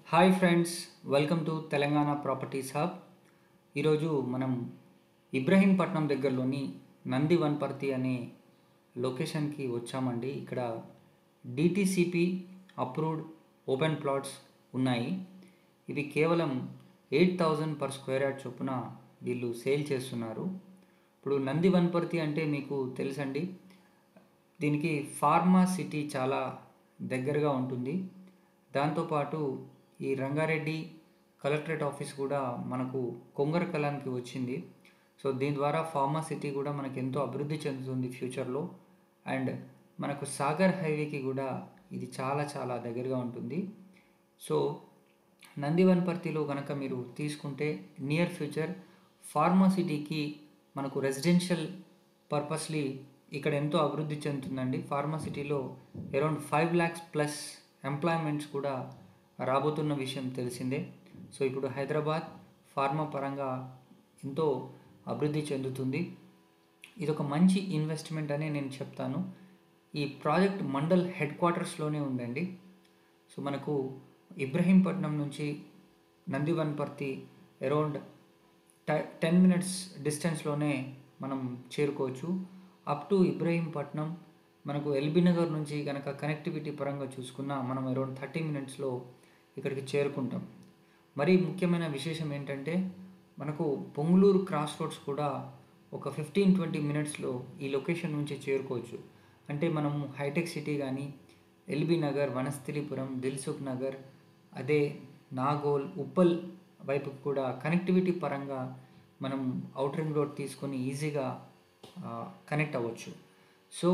hi friends welcome to Telangana properties hub ఈరోజు మనం ఇబ్రహీంపట్నం దగ్గరలోని నంది వన్పర్తి అనే లొకేషన్కి వచ్చామండి ఇక్కడ డిటిసిపి అప్రూవ్డ్ ఓపెన్ ప్లాట్స్ ఉన్నాయి ఇవి కేవలం eight thousand per square yard చొప్పున వీళ్ళు సేల్ చేస్తున్నారు ఇప్పుడు నంది వన్పర్తి అంటే మీకు తెలుసండి దీనికి ఫార్మా సిటీ చాలా దగ్గరగా ఉంటుంది దాంతోపాటు ఈ రంగారెడ్డి కలెక్టరేట్ ఆఫీస్ కూడా మనకు కొంగరకలానికి వచ్చింది సో దీని ద్వారా ఫార్మా సిటీ కూడా మనకు ఎంతో అభివృద్ధి చెందుతుంది ఫ్యూచర్లో అండ్ మనకు సాగర్ హైవేకి కూడా ఇది చాలా చాలా దగ్గరగా ఉంటుంది సో నందివన్పర్తిలో కనుక మీరు తీసుకుంటే నియర్ ఫ్యూచర్ ఫార్మా సిటీకి మనకు రెసిడెన్షియల్ పర్పస్లీ ఇక్కడ ఎంతో అభివృద్ధి చెందుతుందండి ఫార్మా సిటీలో around five lakhs plus employments కూడా రాబోతున్న విషయం తెలిసిందే సో ఇప్పుడు హైదరాబాద్ ఫార్మా పరంగా ఎంతో అభివృద్ధి చెందుతుంది ఇది ఒక మంచి ఇన్వెస్ట్మెంట్ అని నేను చెప్తాను ఈ ప్రాజెక్ట్ మండల్ హెడ్ క్వార్టర్స్లోనే ఉందండి సో మనకు ఇబ్రహీంపట్నం నుంచి నందివన్పర్తి అరౌండ్ టెన్ మినిట్స్ డిస్టెన్స్లోనే మనం చేరుకోవచ్చు అప్ టు ఇబ్రహీంపట్నం మనకు ఎల్బీ నగర్ నుంచి కనుక కనెక్టివిటీ పరంగా చూసుకున్నా మనం అరౌండ్ థర్టీ మినిట్స్లో ఇక్కడికి చేరుకుంటాం మరీ ముఖ్యమైన విశేషం ఏంటంటే మనకు పొంగులూరు క్రాస్ రోడ్స్ కూడా ఒక ఫిఫ్టీన్ ట్వంటీ మినిట్స్లో ఈ లొకేషన్ నుంచి చేరుకోవచ్చు అంటే మనము హైటెక్ సిటీ కానీ ఎల్బీ నగర్ వనస్థలిపురం దిల్సుఖ్ నగర్ అదే నాగోల్ ఉప్పల్ వైపు కూడా కనెక్టివిటీ పరంగా మనం అవుట్ రింగ్ రోడ్ తీసుకొని ఈజీగా కనెక్ట్ అవ్వచ్చు సో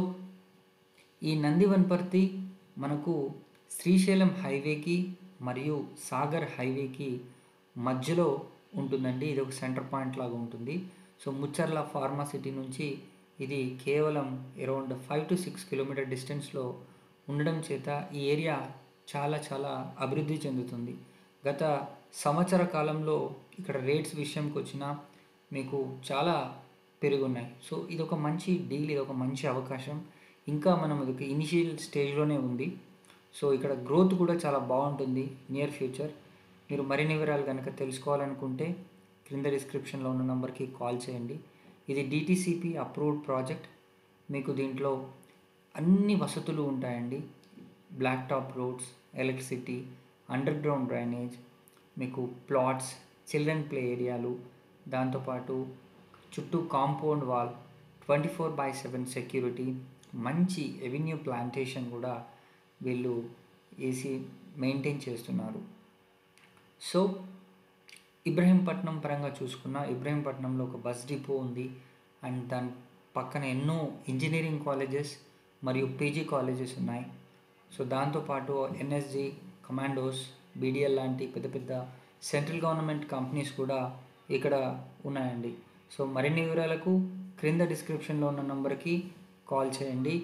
ఈ నందివన్పర్తి మనకు శ్రీశైలం హైవేకి మరియు సాగర్ హైవేకి మధ్యలో ఉంటుందండి ఇది ఒక సెంటర్ పాయింట్ లాగా ఉంటుంది సో ముచ్చర్ల ఫార్మా సిటీ నుంచి ఇది కేవలం around five to six kilometre డిస్టెన్స్లో ఉండడం చేత ఈ ఏరియా చాలా చాలా అభివృద్ధి చెందుతుంది గత సంవత్సర కాలంలో ఇక్కడ రేట్స్ విషయంకి వచ్చిన మీకు చాలా పెరుగున్నాయి సో ఇది ఒక మంచి డీల్ ఇది ఒక మంచి అవకాశం ఇంకా మనం ఇది ఒక ఇనిషియల్ స్టేజ్లోనే ఉంది సో ఇక్కడ గ్రోత్ కూడా చాలా బాగుంటుంది నియర్ ఫ్యూచర్ మీరు మరిన్ని వివరాలు కనుక తెలుసుకోవాలనుకుంటే క్రింద డిస్క్రిప్షన్లో ఉన్న నెంబర్కి కాల్ చేయండి ఇది డిటీసీపీ అప్రూవ్డ్ ప్రాజెక్ట్ మీకు దీంట్లో అన్ని వసతులు ఉంటాయండి black top roads electricity under ground drainage మీకు ప్లాట్స్ చిల్డ్రన్ ప్లే ఏరియాలు దాంతోపాటు చుట్టూ compound wall twenty four by seven security మంచి ఎవెన్యూ ప్లాంటేషన్ కూడా వీళ్ళు ఏసీ మెయింటైన్ చేస్తున్నారు సో ఇబ్రహీంపట్నం పరంగా చూసుకున్న ఇబ్రహీంపట్నంలో ఒక బస్ డిపో ఉంది అండ్ దాని పక్కన ఎన్నో ఇంజనీరింగ్ కాలేజెస్ మరియు పీజీ కాలేజెస్ ఉన్నాయి సో దాంతోపాటు ఎన్ఎస్జి కమాండోస్ బీడిఎల్ లాంటి పెద్ద పెద్ద సెంట్రల్ గవర్నమెంట్ కంపెనీస్ కూడా ఇక్కడ ఉన్నాయండి సో మరిన్ని వివరాలకు క్రింద డిస్క్రిప్షన్లో ఉన్న నంబర్కి కాల్ చేయండి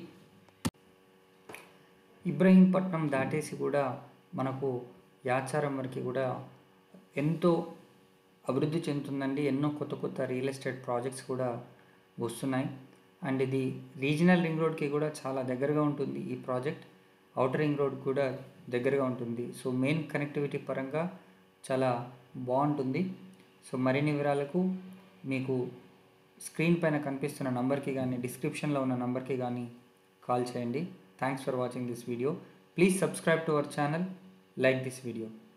ఇబ్రహీంపట్నం దాటేసి కూడా మనకు యాచారం వరకు కూడా ఎంతో అభివృద్ధి చెందుతుందండి ఎన్నో కొత్త కొత్త రియల్ ఎస్టేట్ ప్రాజెక్ట్స్ కూడా వస్తున్నాయి అండ్ ఇది రీజనల్ రింగ్ రోడ్కి కూడా చాలా దగ్గరగా ఉంటుంది ఈ ప్రాజెక్ట్ అవుటర్ రింగ్ రోడ్ కూడా దగ్గరగా ఉంటుంది సో మెయిన్ కనెక్టివిటీ పరంగా చాలా బాగుంటుంది సో మరిన్ని వివరాలకు మీకు స్క్రీన్ పైన కనిపిస్తున్న నంబర్కి కానీ డిస్క్రిప్షన్లో ఉన్న నంబర్కి కానీ కాల్ చేయండి thanks for watching this video please subscribe to our channel like this video